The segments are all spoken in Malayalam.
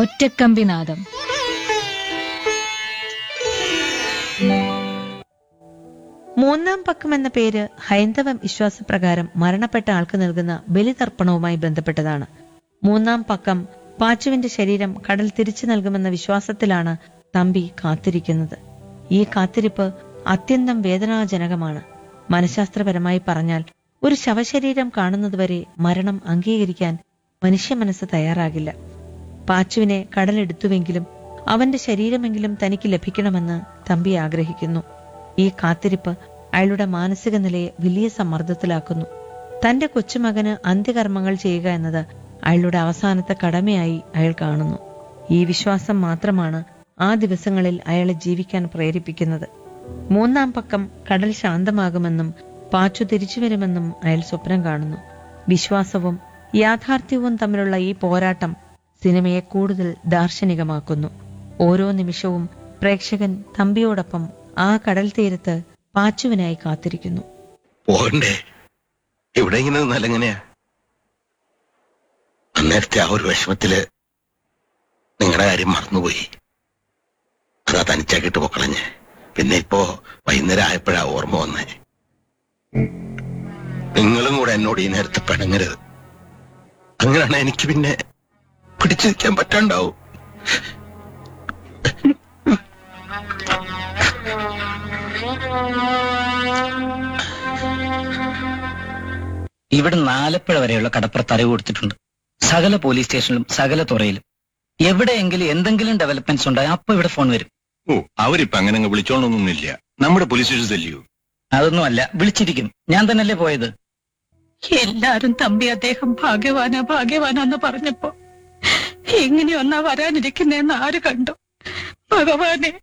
ഒറ്റക്കമ്പിനാദം മൂന്നാം പക്കം എന്ന പേര് ഹൈന്ദവ വിശ്വാസപ്രകാരം മരണപ്പെട്ട ആൾക്ക് നൽകുന്ന ബലിതർപ്പണവുമായി ബന്ധപ്പെട്ടതാണ് മൂന്നാം പക്കം പാച്ചുവിന്റെ ശരീരം കടൽ തിരിച്ചു നൽകുമെന്ന വിശ്വാസത്തിലാണ് തമ്പി കാത്തിരിക്കുന്നത് ഈ കാത്തിരിപ്പ് അത്യന്തം വേദനാജനകമാണ് മനഃശാസ്ത്രപരമായി പറഞ്ഞാൽ ഒരു ശവശരീരം കാണുന്നതുവരെ മരണം അംഗീകരിക്കാൻ മനുഷ്യ മനസ്സ് തയ്യാറാകില്ല പാച്ചുവിനെ കടലെടുത്തുവെങ്കിലും അവന്റെ ശരീരമെങ്കിലും തനിക്ക് ലഭിക്കണമെന്ന് തമ്പി ആഗ്രഹിക്കുന്നു ഈ കാത്തിരിപ്പ് അയാളുടെ മാനസിക നിലയെ വലിയ സമ്മർദ്ദത്തിലാക്കുന്നു തന്റെ കൊച്ചുമകന് അന്ത്യകർമ്മങ്ങൾ ചെയ്യുക എന്നത് അയാളുടെ അവസാനത്തെ കടമയായി അയാൾ കാണുന്നു ഈ വിശ്വാസം മാത്രമാണ് ആ ദിവസങ്ങളിൽ അയാളെ ജീവിക്കാൻ പ്രേരിപ്പിക്കുന്നത് മൂന്നാം പക്കം കടൽ ശാന്തമാകുമെന്നും പാച്ചു തിരിച്ചു വരുമെന്നും അയാൾ സ്വപ്നം കാണുന്നു വിശ്വാസവും യാഥാർത്ഥ്യവും തമ്മിലുള്ള ഈ പോരാട്ടം സിനിമയെ കൂടുതൽ ദാർശനികമാക്കുന്നു ഓരോ നിമിഷവും പ്രേക്ഷകൻ തമ്പിയോടൊപ്പം ആ കടൽ തീരത്ത് പാച്ചുവിനായി കാത്തിരിക്കുന്നു പോകണ്ടേ ഇവിടെ ഇങ്ങനെ നിന്നാൽ എങ്ങനെയാ അന്നേരത്തെ ആ ഒരു വിഷമത്തില് നിങ്ങളുടെ കാര്യം മറന്നുപോയി അതാ തനിച്ചാക്കിട്ട് പൊക്കളഞ്ഞ് പിന്നെ ഇപ്പോ വൈകുന്നേരം ആയപ്പോഴാ ഓർമ്മ വന്നേ നിങ്ങളും കൂടെ എന്നോട് ഈ നേരത്തെ പിണങ്ങരുത് അങ്ങനെയാണ് എനിക്ക് പിന്നെ പിടിച്ചു നിൽക്കാൻ പറ്റാണ്ടാവും ഇവിടെ ആലപ്പുഴ വരെയുള്ള കടപ്പുറത്ത് അറിവ് കൊടുത്തിട്ടുണ്ട് സകല പോലീസ് സ്റ്റേഷനിലും സകല തുറയിലും എവിടെയെങ്കിലും എന്തെങ്കിലും ഡെവലപ്മെന്റ്സ് ഉണ്ടായി അപ്പൊ ഇവിടെ ഫോൺ വരും ഓ അവരിപ്പോ അങ്ങനെ അങ്ങ് വിളിച്ചോളൊന്നുമില്ല നമ്മുടെ പോലീസ് സ്റ്റേഷൻ അല്ലയോ അതൊന്നുമല്ല വിളിച്ചിരിക്കും ഞാൻ തന്നെയല്ലേ പോയത് എല്ലാരും തമ്പി അദ്ദേഹം ഭാഗ്യവാനാ ഭാഗ്യവാനാന്ന് പറഞ്ഞപ്പോ എങ്ങനെയൊന്നാ വരാനിരിക്കുന്നേന്ന് ആര് കണ്ടു ഭഗവാനെ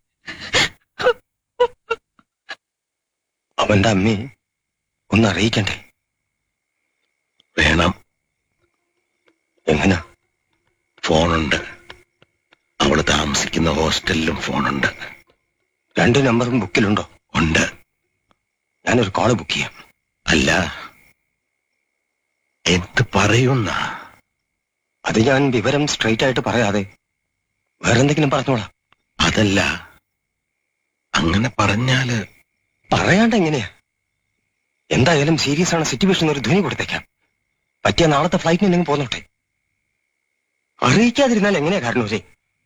അവന്റെ അമ്മയെ ഒന്ന് അറിയിക്കണ്ടേ വേണം എങ്ങനാ ഫോണുണ്ട് അവള് താമസിക്കുന്ന ഹോസ്റ്റലിലും ഫോണുണ്ട് രണ്ട് നമ്പറും ബുക്കിലുണ്ടോ ഉണ്ട് ഞാനൊരു കോള് ബുക്ക് ചെയ്യാം അല്ല എന്ത് പറയുന്ന അത് ഞാൻ വിവരം സ്ട്രൈറ്റ് ആയിട്ട് പറയാതെ വേറെന്തെങ്കിലും പറഞ്ഞോളാം അതല്ല അങ്ങനെ പറഞ്ഞാല് പറയാണ്ട് എങ്ങനെയാ എന്തായാലും സീരിയസ് ആണ് സിറ്റുവേഷൻ ഒരു ധ്വനി കൊടുത്തേക്കാം പറ്റിയ നാളത്തെ ഫ്ലൈറ്റിന് നിങ്ങൾ പോന്നോട്ടെ അറിയിക്കാതിരുന്നാൽ എങ്ങനെയാ കാരണവരെ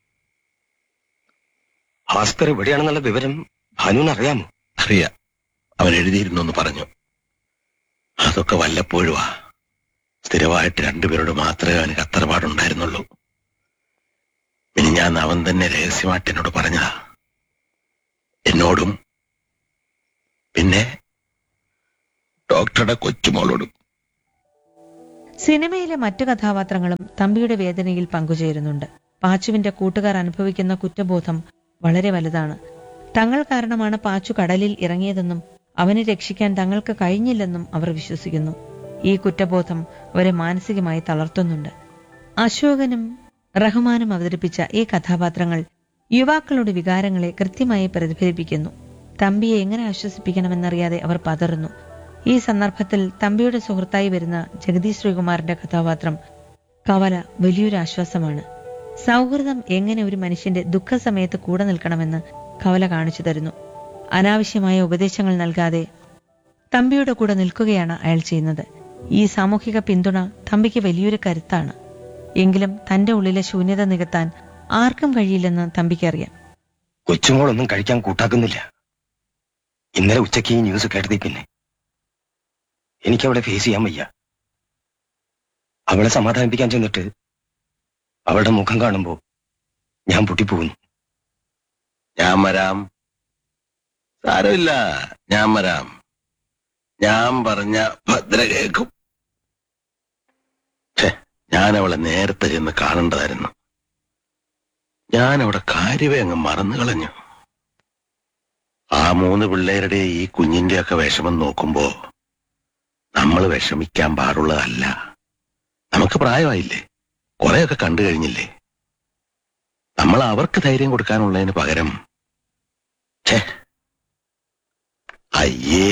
ഭാസ്കർ ഇവിടെയാണെന്നുള്ള വിവരം ഭാനുവിന് അറിയാമോ അറിയാം അവൻ എഴുതിയിരുന്നു എന്ന് പറഞ്ഞു അതൊക്കെ വല്ലപ്പോഴുവാ സ്ഥിരമായിട്ട് രണ്ടുപേരോട് മാത്രമേ അവന് കത്തറപാടുണ്ടായിരുന്നുള്ളൂ പിന്നെ ഞാൻ അവൻ തന്നെ രഹസ്യമായിട്ട് എന്നോട് പറഞ്ഞതാ എന്നോടും പിന്നെ ഡോക്ടറുടെ കൊച്ചുമോളോടും സിനിമയിലെ മറ്റു കഥാപാത്രങ്ങളും തമ്പിയുടെ വേദനയിൽ പങ്കുചേരുന്നുണ്ട് പാച്ചുവിന്റെ കൂട്ടുകാർ അനുഭവിക്കുന്ന കുറ്റബോധം വളരെ വലുതാണ് തങ്ങൾ കാരണമാണ് പാച്ചു കടലിൽ ഇറങ്ങിയതെന്നും അവനെ രക്ഷിക്കാൻ തങ്ങൾക്ക് കഴിഞ്ഞില്ലെന്നും അവർ വിശ്വസിക്കുന്നു ഈ കുറ്റബോധം അവരെ മാനസികമായി തളർത്തുന്നുണ്ട് അശോകനും റഹ്മാനും അവതരിപ്പിച്ച ഈ കഥാപാത്രങ്ങൾ യുവാക്കളുടെ വികാരങ്ങളെ കൃത്യമായി പ്രതിഫലിപ്പിക്കുന്നു തമ്പിയെ എങ്ങനെ ആശ്വസിപ്പിക്കണമെന്നറിയാതെ അവർ പതറുന്നു ഈ സന്ദർഭത്തിൽ തമ്പിയുടെ സുഹൃത്തായി വരുന്ന ജഗദീഷ് ശ്രീകുമാറിന്റെ കഥാപാത്രം കവല വലിയൊരു ആശ്വാസമാണ് സൗഹൃദം എങ്ങനെ ഒരു മനുഷ്യന്റെ ദുഃഖസമയത്ത് കൂടെ നിൽക്കണമെന്ന് കവല കാണിച്ചു തരുന്നു അനാവശ്യമായ ഉപദേശങ്ങൾ നൽകാതെ തമ്പിയുടെ കൂടെ നിൽക്കുകയാണ് അയാൾ ചെയ്യുന്നത് ഈ സാമൂഹിക പിന്തുണ തമ്പിക്ക് വലിയൊരു കരുത്താണ് എങ്കിലും തന്റെ ഉള്ളിലെ ശൂന്യത നികത്താൻ ആർക്കും കഴിയില്ലെന്ന് തമ്പിക്കറിയാം കൊച്ചുമോളൊന്നും കഴിക്കാൻ കൂട്ടാക്കുന്നില്ല ഇന്നലെ ഉച്ചയ്ക്ക് ഈ ന്യൂസ് കേട്ടതി പിന്നെ എനിക്ക് അവളെ ഫേസ് ചെയ്യാൻ വയ്യ അവളെ സമാധാനിപ്പിക്കാൻ ചെന്നിട്ട് അവളുടെ മുഖം കാണുമ്പോ ഞാൻ പൊട്ടിപ്പോകുന്നു ഞാൻ വരാം സാരമില്ല ഞാൻ വരാം ഞാൻ പറഞ്ഞ ഭദ്ര കേൾക്കും ഛെ, ഞാൻ അവളെ നേരത്തെ ചെന്ന് കാണേണ്ടതായിരുന്നു ഞാൻ അവിടെ കാര്യമേ അങ്ങ് മറന്നു കളഞ്ഞു ആ മൂന്ന് പിള്ളേരുടെ ഈ കുഞ്ഞിന്റെ ഒക്കെ വിഷമം നോക്കുമ്പോ നമ്മൾ വിഷമിക്കാൻ പാടുള്ളതല്ല നമുക്ക് പ്രായമായില്ലേ കുറെയൊക്കെ കണ്ടു കഴിഞ്ഞില്ലേ നമ്മൾ അവർക്ക് ധൈര്യം കൊടുക്കാനുള്ളതിന് പകരം ഛേ അയ്യേ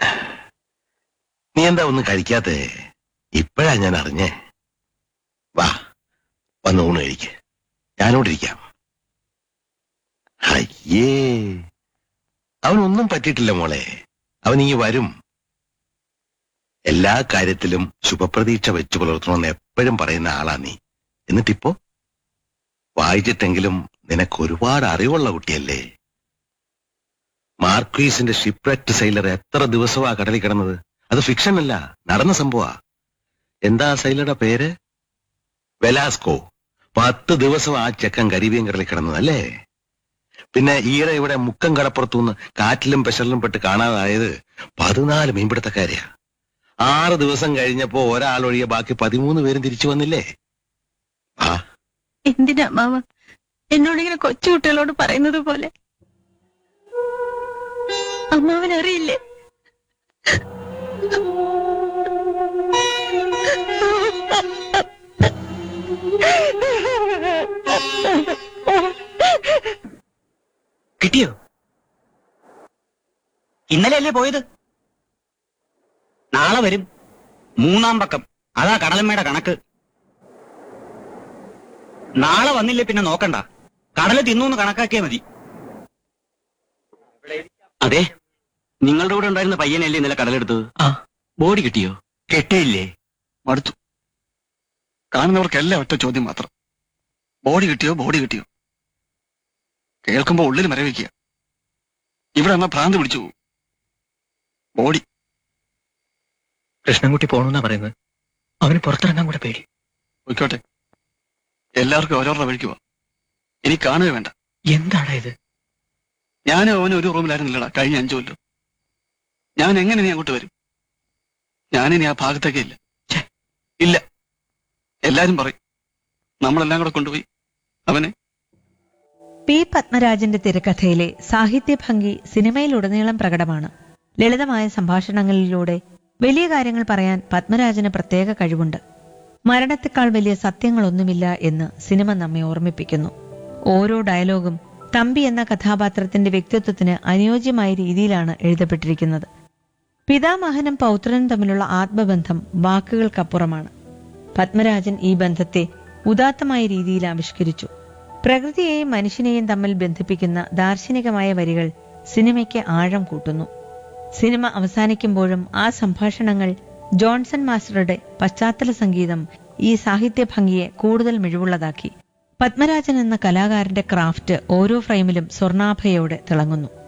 നീ എന്താ ഒന്നും കഴിക്കാത്തേ ഇപ്പോഴാ ഞാൻ അറിഞ്ഞേ വാ വന്ന് ഊണ് കഴിക്ക് ഞാനോടിരിക്കാം അയ്യേ അവനൊന്നും പറ്റിയിട്ടില്ല മോളെ അവൻ ഇങ്ങ് വരും എല്ലാ കാര്യത്തിലും ശുഭപ്രതീക്ഷ വെച്ചു പുലർത്തണമെന്ന് എപ്പോഴും പറയുന്ന ആളാ നീ എന്നിട്ടിപ്പോ വായിച്ചിട്ടെങ്കിലും നിനക്ക് ഒരുപാട് അറിവുള്ള കുട്ടിയല്ലേ മാർക്വീസിന്റെ ഷിപ്രക്ട് സൈലർ എത്ര ദിവസമാ കടലിൽ കിടന്നത് അത് ഫിക്ഷൻ അല്ല നടന്ന സംഭവ എന്താ സൈലറുടെ പേര് വെലാസ്കോ പത്ത് ദിവസം ആ ചെക്കൻ കരീബിയൻ കടലിൽ കിടന്നത് അല്ലേ പിന്നെ ഈയിടെ ഇവിടെ മുക്കം കടപ്പുറത്തുനിന്ന് കാറ്റിലും പെശറിലും പെട്ട് കാണാതായത് പതിനാല് മീൻപിടുത്തക്കാരെയാ ആറ് ദിവസം കഴിഞ്ഞപ്പോ ഒരാളൊഴികെ ബാക്കി പതിമൂന്ന് പേരും തിരിച്ചു വന്നില്ലേ ആ എന്തിനാ മാമ എന്നോടിങ്ങനെ കൊച്ചു കുട്ടികളോട് പറയുന്നത് പോലെ അമ്മാവൻ അറിയില്ലേ കിട്ടിയോ ഇന്നലെ അല്ലേ പോയത് നാളെ വരും മൂന്നാം പക്കം അതാ കടലമ്മയുടെ കണക്ക് നാളെ വന്നില്ലേ പിന്നെ നോക്കണ്ട കടല് തിന്നൂന്ന് കണക്കാക്കിയാ മതി അതെ നിങ്ങളുടെ കൂടെ ഉണ്ടായിരുന്ന പയ്യനല്ലേ ഇന്നലെ കടലെടുത്തത് ആ ബോഡി കിട്ടിയോ കെട്ടിയില്ലേ മടുത്തു കാണുന്നവർക്കെല്ലാം ഒറ്റ ചോദ്യം മാത്രം ബോഡി കിട്ടിയോ ബോഡി കിട്ടിയോ കേൾക്കുമ്പോ ഉള്ളിൽ മരവിക്കുക ഇവിടെ എന്നാ ഭ്രാന്ത് പിടിച്ചു പോകും ബോഡി കൃഷ്ണൻകുട്ടി പോണെന്നാ പറയുന്നത് അവന് പുറത്തിറങ്ങാൻ കൂടെ പേടി പോയിക്കോട്ടെ എല്ലാവർക്കും ഓരോരുടെ വഴിക്ക് പോവാം ഇനി കാണുക വേണ്ട എന്താടാ ഇത് ഞാനും അവനും ഒരു റൂമിലായിരുന്നില്ലടാ കഴിഞ്ഞ അഞ്ചു കൊല്ലം ഞാൻ എങ്ങനെ നീ അങ്ങോട്ട് വരും ഞാനിനി ആ ഭാഗത്തേക്കേ ഇല്ല ഛെ, ഇല്ല എല്ലാരും പറയും നമ്മളെല്ലാം കൂടെ കൊണ്ടുപോയി അവനെ പി പത്മരാജന്റെ തിരക്കഥയിലെ സാഹിത്യഭംഗി സിനിമയിലുടനീളം പ്രകടമാണ് ലളിതമായ സംഭാഷണങ്ങളിലൂടെ വലിയ കാര്യങ്ങൾ പറയാൻ പത്മരാജന് പ്രത്യേക കഴിവുണ്ട് മരണത്തെക്കാൾ വലിയ സത്യങ്ങളൊന്നുമില്ല എന്ന് സിനിമ നമ്മെ ഓർമ്മിപ്പിക്കുന്നു ഓരോ ഡയലോഗും തമ്പി എന്ന കഥാപാത്രത്തിന്റെ വ്യക്തിത്വത്തിന് അനുയോജ്യമായ രീതിയിലാണ് എഴുതപ്പെട്ടിരിക്കുന്നത് പിതാമഹനും പൗത്രനും തമ്മിലുള്ള ആത്മബന്ധം വാക്കുകൾക്കപ്പുറമാണ് പത്മരാജൻ ഈ ബന്ധത്തെ ഉദാത്തമായ രീതിയിൽ ആവിഷ്കരിച്ചു പ്രകൃതിയെയും മനുഷ്യനെയും തമ്മിൽ ബന്ധിപ്പിക്കുന്ന ദാർശനികമായ വരികൾ സിനിമയ്ക്ക് ആഴം കൂട്ടുന്നു സിനിമ അവസാനിക്കുമ്പോഴും ആ സംഭാഷണങ്ങൾ ജോൺസൺ മാസ്റ്ററുടെ പശ്ചാത്തല സംഗീതം ഈ സാഹിത്യ ഭംഗിയെ കൂടുതൽ മിഴിവുള്ളതാക്കി പത്മരാജൻ എന്ന കലാകാരന്റെ ക്രാഫ്റ്റ് ഓരോ ഫ്രെയിമിലും സ്വർണാഭയോടെ തിളങ്ങുന്നു